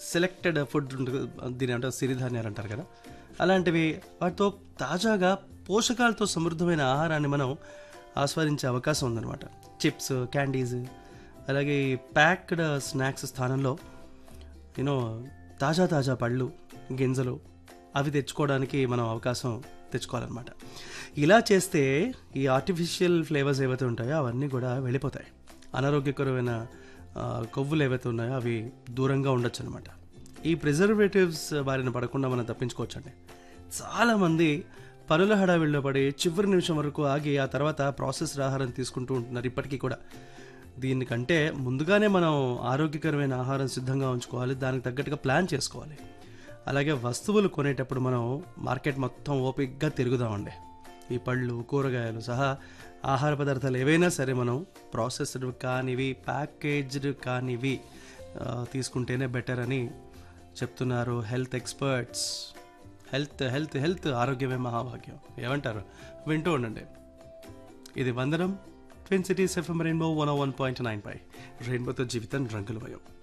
selected food ఉంటుంది దీని అంటే సిరిధాన్యాలు అంటారు కదా అలాంటివి వాటితో తాజాగా పోషకాలతో సమృద్ధమైన ఆహారాన్ని మనం ఆస్వాదించే అవకాశం ఉందన్నమాట చిప్స్ క్యాండీస్ అలాగే ప్యాక్డ్ స్నాక్స్ స్థానంలో యూనో తాజా తాజా పళ్ళు గింజలు అవి తెచ్చుకోవడానికి మనం అవకాశం తెచ్చుకోవాలన్నమాట ఇలా చేస్తే ఈ ఆర్టిఫిషియల్ ఫ్లేవర్స్ ఏవైతే ఉంటాయో అవన్నీ కూడా వెళ్ళిపోతాయి అనారోగ్యకరమైన ఆ, కొవ్వులు ఏవైతే ఉన్నాయో అవి దూరంగా ఉండొచ్చు అనమాట ఈ ప్రిజర్వేటివ్స్ బారిన పడకుండా మనం తప్పించుకోవచ్చండి చాలామంది పనుల హడావిడిలో పడి చివరి నిమిషం వరకు ఆగి ఆ తర్వాత ప్రాసెస్డ్ ఆహారం తీసుకుంటూ ఉంటున్నారు ఇప్పటికీ కూడా దీనికంటే ముందుగానే మనం ఆరోగ్యకరమైన ఆహారం సిద్ధంగా ఉంచుకోవాలి దానికి తగ్గట్టుగా ప్లాన్ చేసుకోవాలి అలాగే వస్తువులు కొనేటప్పుడు మనం మార్కెట్ మొత్తం ఓపిక్గా తిరుగుదామండి ఈ పళ్ళు కూరగాయలు సహా ఆహార పదార్థాలు ఏవైనా సరే మనం ప్రాసెస్డ్ కానివి ప్యాకేజ్డ్ కానివి ఆ, తీసుకుంటేనే బెటర్ అని చెప్తున్నారు health experts health health health ఆరోగ్యమే మహాభాగ్యం ఏమంటారు వింటూ ఉండండి ఇది వందనం twin cities FM rainbow one one point nine పై రెయిన్బోతో జీవితం రంగులమయం